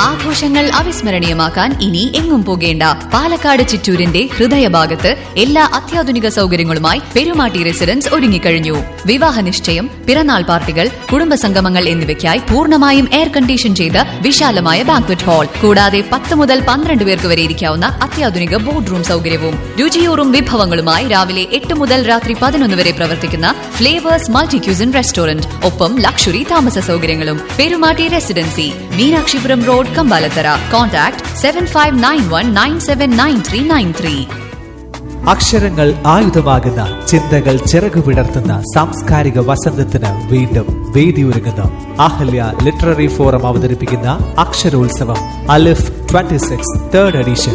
ആഘോഷങ്ങൾ അവിസ്മരണീയമാക്കാൻ ഇനി എങ്ങും പോകേണ്ട പാലക്കാട് ചിറ്റൂരിന്റെ ഹൃദയഭാഗത്ത് എല്ലാ അത്യാധുനിക സൗകര്യങ്ങളുമായി പെരുമാട്ടി റെസിഡൻസ് ഒരുങ്ങിക്കഴിഞ്ഞു വിവാഹ നിശ്ചയം പിറന്നാൾ പാർട്ടികൾ കുടുംബസംഗമങ്ങൾ എന്നിവയ്ക്കായി പൂർണ്ണമായും എയർ കണ്ടീഷൻ ചെയ്ത വിശാലമായ ബാങ്ക്വറ്റ് ഹാൾ കൂടാതെ പത്ത് മുതൽ പന്ത്രണ്ട് പേർക്ക് വരെ ഇരിക്കാവുന്ന അത്യാധുനിക ബോർഡ് റൂം സൗകര്യവും രുചിയൂറും വിഭവങ്ങളുമായി രാവിലെ എട്ട് മുതൽ രാത്രി പതിനൊന്ന് വരെ പ്രവർത്തിക്കുന്ന ഫ്ലേവേഴ്സ് മൾട്ടി ക്യൂസിൻ റെസ്റ്റോറന്റ് ഒപ്പം ലക്ഷറി താമസ സൗകര്യങ്ങളും Perumatty residency Meenakshipuram road Kambalathara contact seven five nine one nine seven nine three nine three അക്ഷരങ്ങൾ ആയുധമാകുന്ന ചിന്തകൾ ചിറകു വിടർത്തുന്ന സാംസ്കാരിക വസന്തത്തിന് വീണ്ടും വേദിയൊരുങ്ങുന്നു അഹല്യ ലിറ്റററി ഫോറം അവതരിപ്പിക്കുന്ന അക്ഷരോത്സവം Alif 26 six third edition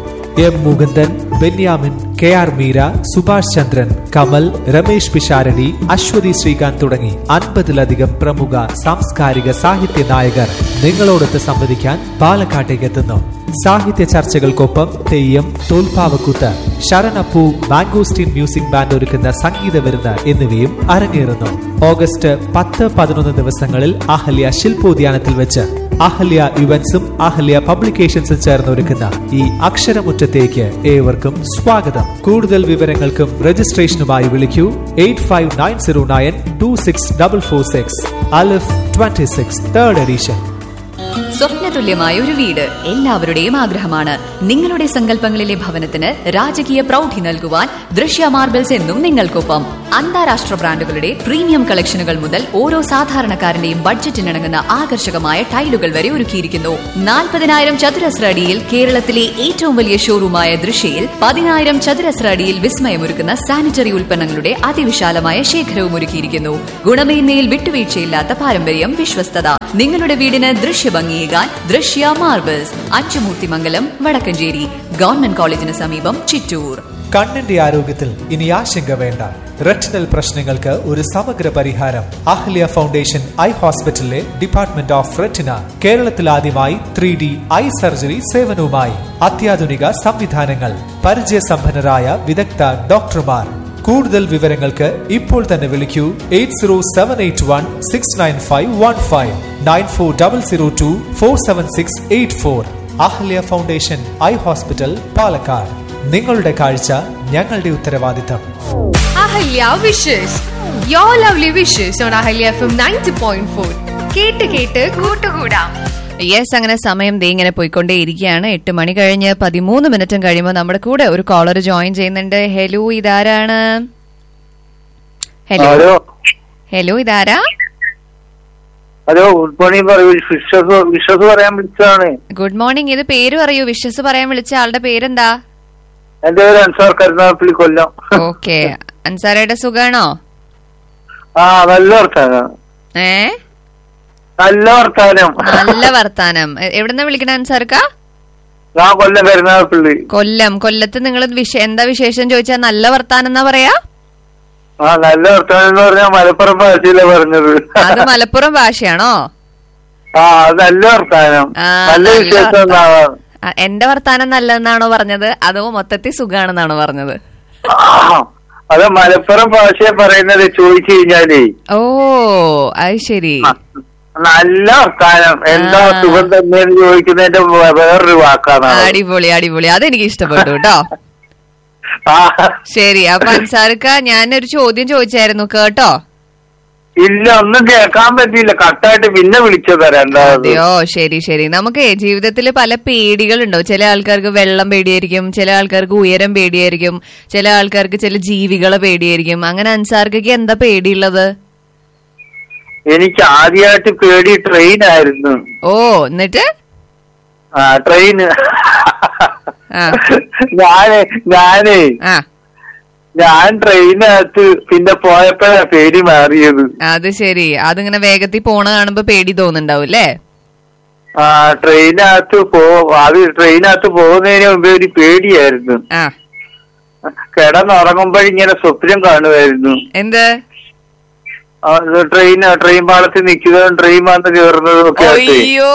M Mukundan Benyamin K R Meera Subhash Chandran Kamal Ramesh Pisharody Aswathy Sreekanth തുടങ്ങി അൻപതിലധികം പ്രമുഖ സാംസ്കാരിക സാഹിത്യ നായകർ നിങ്ങളോടൊത്ത് സംവദിക്കാൻ പാലക്കാട്ടേക്ക് എത്തുന്നു സാഹിത്യ ചർച്ചകൾക്കൊപ്പം തെയ്യം തോൽപ്പാവക്കൂത്ത് ശരണപ്പൂ മാംഗോസ്റ്റീൻ മ്യൂസിക് ബാൻഡ് ഒരുക്കുന്ന സംഗീത വിരുന്ന് എന്നിവയും അരങ്ങേറുന്നു ഓഗസ്റ്റ് പത്ത് പതിനൊന്ന് ദിവസങ്ങളിൽ അഹല്യ ശില്പോദ്യാനത്തിൽ വെച്ച് അഹല്യ ഇവന്റ്സും അഹല്യ പബ്ലിക്കേഷൻസും ചേർന്ന് ഒരുക്കുന്ന ഈ അക്ഷരമുറ്റത്തേക്ക് ഏവർക്കും സ്വാഗതം കൂടുതൽ വിവരങ്ങൾക്കും രജിസ്ട്രേഷനുമായി വിളിക്കൂ eight five nine zero nine two six double four six Alif twenty six third edition സ്വപ്നതുല്യമായ ഒരു വീട് എല്ലാവരുടെയും ആഗ്രഹമാണ് നിങ്ങളുടെ സങ്കല്പങ്ങളിലെ ഭവനത്തിന് രാജകീയ പ്രൗഢി നൽകുവാൻ ദൃശ്യ മാർബിൾസ് എന്നും നിങ്ങൾക്കൊപ്പം അന്താരാഷ്ട്ര ബ്രാൻഡുകളുടെ പ്രീമിയം കളക്ഷനുകൾ മുതൽ ഓരോ സാധാരണക്കാരന്റെയും ബഡ്ജറ്റിനിണങ്ങുന്ന ആകർഷകമായ ടൈലുകൾ വരെ ഒരുക്കിയിരിക്കുന്നു നാൽപ്പതിനായിരം ചതുരശ്ര അടിയിൽ കേരളത്തിലെ ഏറ്റവും വലിയ ഷോറൂമായ ദൃശ്യയിൽ പതിനായിരം ചതുരശ്ര അടിയിൽ വിസ്മയമൊരുക്കുന്ന സാനിറ്ററി ഉൽപ്പന്നങ്ങളുടെ അതിവിശാലമായ ശേഖരവും ഒരുക്കിയിരിക്കുന്നു ഗുണമേന്മയിൽ വിട്ടുവീഴ്ചയില്ലാത്ത പാരമ്പര്യം വിശ്വസ്തത നിങ്ങളുടെ വീടിന് ദൃശ്യഭംഗിയേകാൻ ദൃശ്യ മാർബിൾസ് അച്ചുമൂർത്തിമംഗലം വടക്കഞ്ചേരി ഗവൺമെന്റ് കോളേജിന് സമീപം ചിറ്റൂർ കണ്ണിന്റെ ആരോഗ്യത്തിൽ ഇനി ആശങ്ക വേണ്ട റെറ്റിനൽ പ്രശ്നങ്ങൾക്ക് ഒരു സമഗ്ര പരിഹാരം അഹ്ല്യ ഫൗണ്ടേഷൻ ഐ ഹോസ്പിറ്റലിലെ ഡിപ്പാർട്ട്മെന്റ് ഓഫ് റെറ്റിന കേരളത്തിൽ ആദ്യമായി ത്രീ ഡി ഐ സർജറി സേവനവുമായി അത്യാധുനിക സംവിധാനങ്ങൾ പരിചയസമ്പന്നരായ വിദഗ്ധ ഡോക്ടർമാർ കൂടുതൽ വിവരങ്ങൾക്ക് ഇപ്പോൾ തന്നെ വിളിക്കൂ eight zero seven eight one six nine five one five nine four double zero two four seven six eight four Ahalya foundation eye hospital Palakkad നിങ്ങളുടെ കാഴ്ച ഞങ്ങളുടെ ഉത്തരവാദിത്തം Ahalya wishes you lovely wishes on Ahalya F M ninety point four കേട്ട് കേട്ട് കൂട്ടുകൂടാം yes അങ്ങനെ സമയം ദേ ഇങ്ങനെ പോയിക്കൊണ്ടേയിരിക്കുകയാണ് എട്ട് മണി കഴിഞ്ഞ് പതിമൂന്ന് മിനിറ്റും കഴിയുമ്പോൾ നമ്മുടെ കൂടെ ഒരു കോളർ ജോയിൻ ചെയ്യുന്നുണ്ട് ഹലോ ഇതാരാണ് ഹലോ ഹലോ ഹലോ ഇതാരാ ഹലോ ഗുഡ് മോർണിംഗ് പറയൂ വിശ്വസ് വിശ്വസ് പറയാൻ വിളിച്ചതാണ് ഗുഡ് മോർണിംഗ് ഇത് പേര് പറയൂ വിശ്വസ് പറയാൻ വിളിച്ച ആളുടെ പേരെന്താ എന്റെ പേര് അൻസാർ കരുനാഗപ്പള്ളി കൊല്ലം ഓക്കെ അൻസാരയുടെ സുഖാണോ ആ നല്ല വർത്താനം ഏ നല്ല വർത്താനം നല്ല വർത്താനം എ- എവിടുന്നാ വിളിക്കണ അൻസാർക്ക ഞാൻ കൊല്ലം കരുനാഗപ്പള്ളി കൊല്ലം കൊല്ലത്ത് നിങ്ങൾ എന്താ വിശേഷം ചോദിച്ചാ നല്ല വർത്താനം എന്നാ പറയാ ആ നല്ല വർത്താനം എന്ന് പറഞ്ഞാൽ മലപ്പുറം ഭാഷയിലെ പറഞ്ഞത് അത് മലപ്പുറം ഭാഷയാണോ ആ അത് നല്ല വർത്താനം ആ, നല്ല നല്ല വിശേഷം വർത്താനം. എന്നാണ് ആ, എന്റെ വർത്താനം നല്ലതെന്നാണോ പറഞ്ഞത് അതോ മൊത്തത്തിൽ സുഖാണെന്നാണോ പറഞ്ഞത് ആ, അത് മലപ്പുറം ഭാഷയെ പറയുന്നത് ചോദിച്ചു കഴിഞ്ഞാലേ ഓ അത് ശരി ആ, നല്ല വർത്താനം എന്താ ആ. സുഖം തന്നെയെന്ന് ചോദിക്കുന്നതിന്റെ വേ- വേറൊരു വാക്കാണ് അത്. അടിപൊളി അടിപൊളി അതെനിക്ക് ഇഷ്ടപ്പെട്ടു കേട്ടോ ആ ശരി അപ്പൊ അൻസാർക്ക ഞാനൊരു ചോദ്യം ചോദിച്ചായിരുന്നു കേട്ടോ ഇല്ല ഒന്നും കേൾക്കാൻ പറ്റിയില്ല കട്ടായിട്ട് പിന്നെ വിളിച്ചതാ രണ്ടാമത് അതെയോ ശരി ശരി നമുക്ക് ജീവിതത്തിൽ പല പേടികളുണ്ടോ ചില ആൾക്കാർക്ക് വെള്ളം പേടിയായിരിക്കും ചില ആൾക്കാർക്ക് ഉയരം പേടിയായിരിക്കും ചില ആൾക്കാർക്ക് ചില ജീവികളെ പേടിയായിരിക്കും അങ്ങനെ അൻസാർക്കൊക്കെ എന്താ പേടിയുള്ളത് എനിക്ക് ആദ്യമായിട്ട് പേടി ട്രെയിൻ ആയിരുന്നു ഓ എന്നിട്ട് ആ ട്രെയിൻ ആ. ഞാന് ഞാനേ ആ ഞാൻ ട്രെയിനകത്ത് പിന്നെ പോയപ്പോഴാ പേടി മാറിയത് അത് ശരി അതിങ്ങനെ വേഗത്തിൽ പോണ കാണുമ്പോ പേടി തോന്നുന്നുണ്ടാവും അല്ലേ ആ ട്രെയിനകത്ത് പോ അത് ട്രെയിനകത്ത് പോകുന്നതിന് മുമ്പേ ഒരു പേടിയായിരുന്നു ആ കിടന്നുറങ്ങുമ്പോഴിങ്ങനെ സ്വപ്നം കാണുമായിരുന്നു എന്ത് ആ, ഇത് ട്രെയിൻ ട്രെയിൻ പാളത്തിൽ നിൽക്കുന്നതും ട്രെയിൻ വന്ന് കയറുന്നതും ഒക്കെ ആയിട്ട് അയ്യോ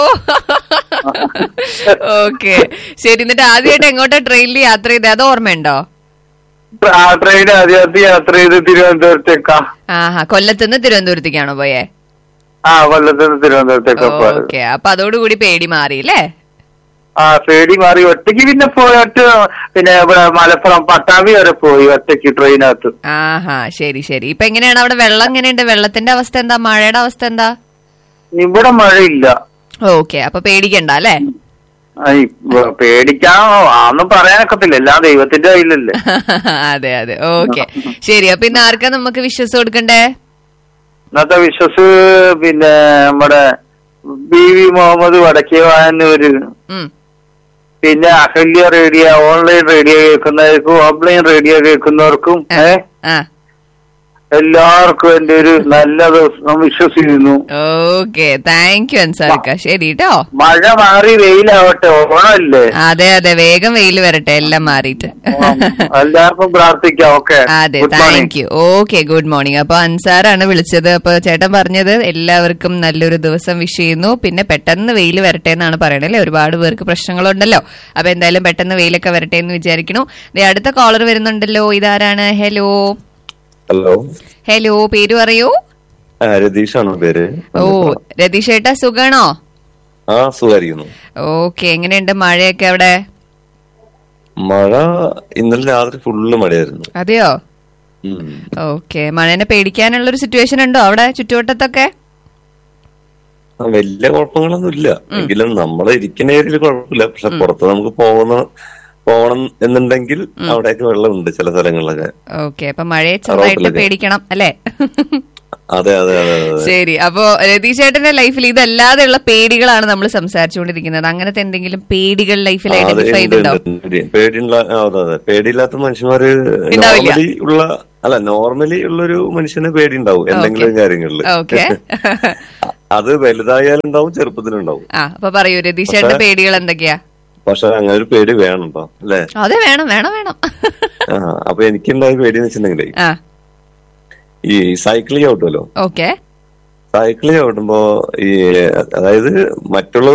ഓക്കെ ശരി എന്നിട്ട് ആദ്യമായിട്ട് എങ്ങോട്ടാ ട്രെയിനിൽ യാത്ര ചെയ്തത് അത് ഓർമ്മയുണ്ടോ ആ ട്രെയിൻ ആദ്യമായിട്ട് യാത്ര ചെയ്ത് തിരുവനന്തപുരത്തേക്കാ ആഹാ കൊല്ലത്തുനിന്ന് തിരുവനന്തപുരത്തേക്കാണോ പോയേ ആ കൊല്ലത്ത് നിന്ന് തിരുവനന്തപുരത്തേക്ക് പോയത് ഓക്കെ അപ്പൊ അതോടുകൂടി പേടി മാറി അല്ലേ ആ പേടി മാറി ഒറ്റയ്ക്ക് പിന്നെ പോയിട്ട് പിന്നെ ഇവിടെ മലപ്പുറം പട്ടാമ്പി വരെ പോയി ഒറ്റയ്ക്ക് ട്രെയിനകത്ത് ആഹാ ശരി ശരി ഇപ്പൊ എങ്ങനെയാണ് അവിടെ വെള്ളം എങ്ങനെയുണ്ട് വെള്ളത്തിന്റെ അവസ്ഥ എന്താ മഴയുടെ അവസ്ഥ എന്താ ഇവിടെ മഴയില്ല ഓക്കെ അപ്പൊ പേടിക്കണ്ട അല്ലേ ആ, ഇപ്പൊ പേടിക്കാൻ ആന്നും പറയാനൊക്കത്തില്ല എല്ലാം ദൈവത്തിന്റെ കയ്യിലല്ലേ അതെ അതെ ഓക്കെ ശരി അപ്പൊ ഇന്ന് ആർക്കാ നമുക്ക് വിശ്വസ് കൊടുക്കണ്ടേ ഇന്നത്തെ വിശ്വസ് പിന്നെ നമ്മുടെ ബി വി മുഹമ്മദ് വടക്കേ വായനൂര് ഉം പിന്നെ അഹല്യ റേഡിയോ ഓൺലൈൻ റേഡിയോ കേൾക്കുന്നവർക്കും ഓഫ്ലൈൻ റേഡിയോ കേൾക്കുന്നവർക്കും ആ, ഏ ആ എല്ലാവർക്കും എന്റെ ഒരു നല്ല ദിവസം വിശ്വസിക്കുന്നു ഓക്കെ താങ്ക് യു അൻസാർക്ക ശരി കേട്ടോ മഴ മാറി വെയിലാവട്ടെ ഓണമല്ലേ അതെ അതെ വേഗം വെയിൽ വരട്ടെ എല്ലാം മാറിയിട്ട് എല്ലാവർക്കും പ്രാർത്ഥിക്കാം ഓക്കെ അതെ good thank morning you okay good morning അപ്പൊ അൻസാറാണ് വിളിച്ചത് അപ്പൊ ചേട്ടൻ പറഞ്ഞത് എല്ലാവർക്കും നല്ലൊരു ദിവസം വിഷ് ചെയ്യുന്നു പിന്നെ പെട്ടെന്ന് വെയിൽ വരട്ടെ എന്നാണ് പറയണത് അല്ലേ ഒരുപാട് പേർക്ക് പ്രശ്നങ്ങളുണ്ടല്ലോ അപ്പൊ എന്തായാലും പെട്ടെന്ന് വെയിലൊക്കെ വരട്ടെ എന്ന് വിചാരിക്കുന്നു ദേ അടുത്ത കോളർ വരുന്നുണ്ടല്ലോ ഇതാരാണ് ഹലോ ഹലോ ഹലോ പേര് പറയൂ ആ രതീഷാണ് പേര് ഓ രതീഷ് ഏട്ടാ സുഖാണോ ആ സുഖായിരിക്കുന്നു ഓക്കെ എങ്ങനെയുണ്ട് മഴയൊക്കെ അവിടെ മഴ ഇന്നലെ രാത്രി ഫുള്ള് മഴയായിരുന്നു അതെയോ ഉം. ഓക്കെ മഴേനെ പേടിക്കാനുള്ള ഒരു സിറ്റുവേഷൻ ഉണ്ടോ അവിടെ ചുറ്റുവട്ടത്തൊക്കെ ആ, വലിയ കുഴപ്പങ്ങളൊന്നും ഇല്ല എങ്കിലും നമ്മളെ ഇരിക്കുന്ന ഏരിയയിൽ കുഴപ്പമില്ല പക്ഷെ പുറത്ത് നമുക്ക് പോകുന്ന പോകണം എന്നുണ്ടെങ്കിൽ അവിടെയൊക്കെ വെള്ളമുണ്ട് ചില സ്ഥലങ്ങളിലൊക്കെ ഓക്കെ അപ്പൊ മഴയെ ചെറുതായിട്ട് റോട്ടിലൊക്കെ. പേടിക്കണം അല്ലേ അതെ അതെ അതെ അതെ ശരി അപ്പോ രതീഷ് ചേട്ടന്റെ ലൈഫിൽ ഇതല്ലാതെയുള്ള പേടികളാണ് നമ്മൾ സംസാരിച്ചുകൊണ്ടിരിക്കുന്നത് അങ്ങനത്തെ എന്തെങ്കിലും പേടികൾ ലൈഫിൽ ആ, അതെ, ഐഡന്റിഫൈ ഉണ്ട്, ചെയ്തിട്ടുണ്ടോ ഉണ്ട്. പേടി- പേടിയുള്ള ആ, അതെ അതെ പേടിയില്ലാത്ത മനുഷ്യന്മാര് ഉണ്ടാവില്ല. നോർമലി ഉള്ള അല്ല നോർമലി ഉള്ളൊരു മനുഷ്യന് പേടി ഉണ്ടാവും എന്തെങ്കിലും കാര്യങ്ങളില് ഓക്കെ അത് വലുതായാലുണ്ടാവും ചെറുപ്പത്തിലുണ്ടാവും ആ അപ്പൊ പറയൂ രതീഷ് ചേട്ടന്റെ പക്ഷേ- പേടികൾ എന്തൊക്കെയാ പക്ഷെ അങ്ങനെ ഒരു പേടി വേണം കേട്ടോ അല്ലേ അതെ വേണം വേണം വേണം ആ, അപ്പൊ എനിക്കുണ്ടായ പേടി എന്ന് വെച്ചിട്ടുണ്ടെങ്കിലേ ആ ഈ സൈക്കിളിൽ ചവിട്ടുമല്ലോ ഓക്കെ സൈക്കിളിൽ ചവിട്ടുമ്പോ ഈ അതായത് മറ്റുള്ള